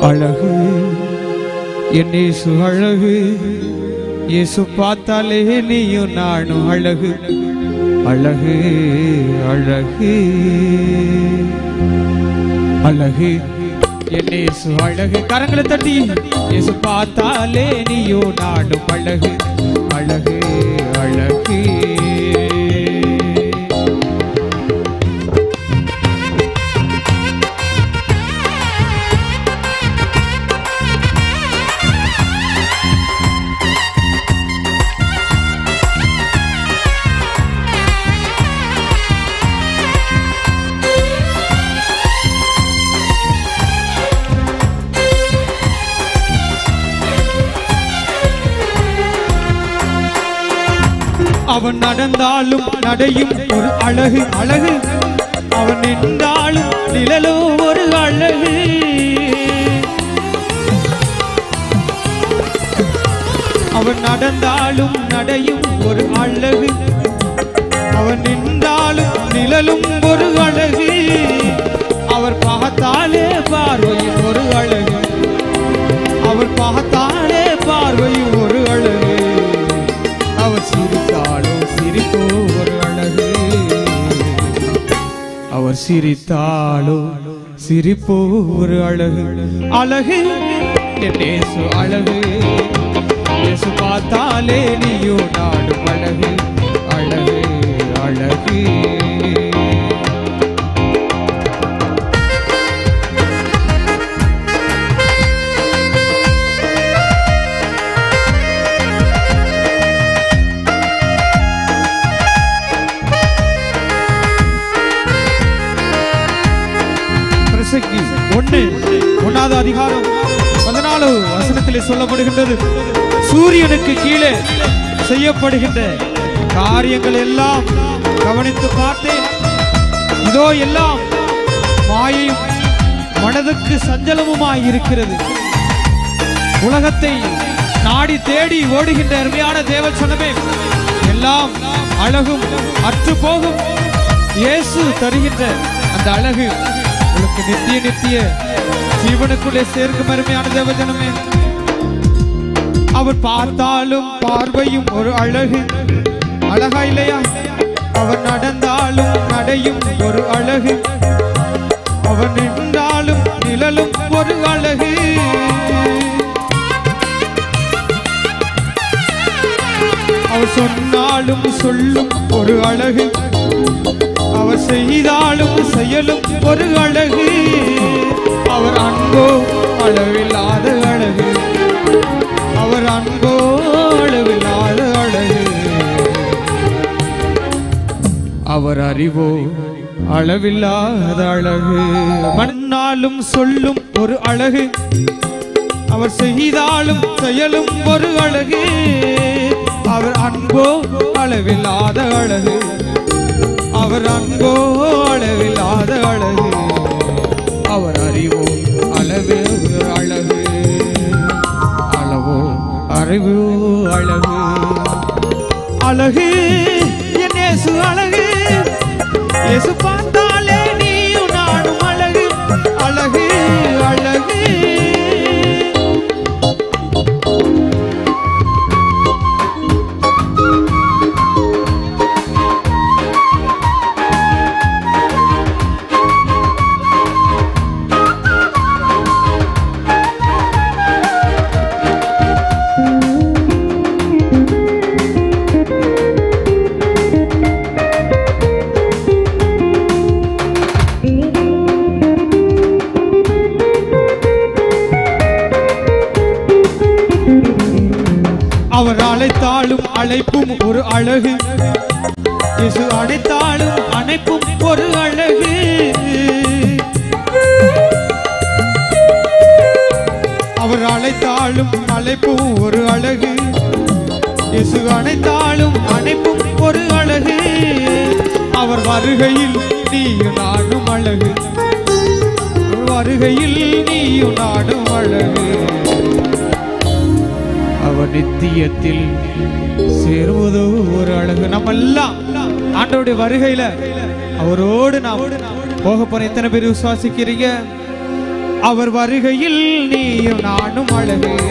அழகு என் இயேசு அழகு இயேசு பார்த்தாலே நீயும் நானும் அழகு அழகு அழகு அழகு என் இயேசு அழகு கரங்களை தட்டி இயேசு பார்த்தாலே நீயோ நாடும் அழகு அழகு அழகு அவன் நடந்தாலும் நடையும் ஒரு அழகு அழகு அவன் நின்றாலும் நிழலோ ஒரு அழகு அவன் நடந்தாலும் நடையும் ஒரு அழகு அவன் நின்றாலும் நிழலும் ஒரு அழகு அவர் பார்த்தாலே பார்வையும் ஒரு அழகு அவர் பார்த்தாலே பார்வையும் ஒரு அழகு அவர் சிரித்தாலோ சிரிப்போ ஒரு அழகு அவர் சிரித்தாலோ சிரிப்போ ஒரு அழகு அழகு என் இயேசு அழகு இயேசு பார்த்தாலே நீயோ நாடும் அழகு அழகு அழகு பிரசங்கி ஒண்ணு ஒன்னாவது அதிகாரம் பதினாலு வசனத்திலே சொல்லப்படுகின்றது சூரியனுக்கு கீழே செய்யப்படுகின்ற காரியங்கள் எல்லாம் கவனித்து பார்த்தேன் இதோ எல்லாம் மாயையும் மனதுக்கு சஞ்சலமுமாய் இருக்கிறது உலகத்தை நாடி தேடி ஓடுகின்ற அருமையான தேவ சொன்னமே எல்லாம் அழகும் அற்று போகும் இயேசு தருகின்ற அந்த அழகு உங்களுக்கு நித்திய நித்திய ஜீவனுக்குள்ளே சேர்க்கும் அருமையான தேவ ஜனமே அவர் பார்த்தாலும் பார்வையும் ஒரு அழகு அழகா இல்லையா அவர் நடந்தாலும் நடையும் ஒரு அழகு அவர் நின்றாலும் நிழலும் ஒரு அழகு அவர் சொன்னாலும் சொல்லும் ஒரு அழகு அவர் செய்தாலும் செயலும் ஒரு அழகு அவர் அன்போ அளவில்லாத அழகு அவர் அன்போ அளவில்லாத அழகு அவர் அறிவோ அளவில்லாத அழகு மண்ணாலும் சொல்லும் ஒரு அழகு அவர் செய்தாலும் செயலும் ஒரு அழகு அவர் அன்போ அளவில்லாத அழகு அவர் அன்போ அளவில்லாத அழகு அவர் அறிவோ அளவே அழகு அளவோ அறிவோ அழகு அழகு என் இயேசு அழகு இயேசு பார்த்தாலே நீயும் நானும் அழகு அழகு அழகு அவர் அழைத்தாலும் அழைப்பும் ஒரு அழகு இயேசு அழைத்தாலும் அணைப்பும் ஒரு அழகு அவர் அழைத்தாலும் அழைப்பும் ஒரு அழகு இயேசு அணைத்தாலும் அணைப்பும் ஒரு அழகு அவர் வருகையில் நீயும் நானும் அழகு அவர் வருகையில் நீயும் நானும் அழகு அவர் நித்தியத்தில் சேருவதோ ஒரு அழகு நம்ம எல்லாம் ஆண்டவருடைய வருகையில அவரோடு நாம் போக போற எத்தனை பேர் விசுவாசிக்கிறீங்க அவர் வருகையில் நீயும் நானும் அழகு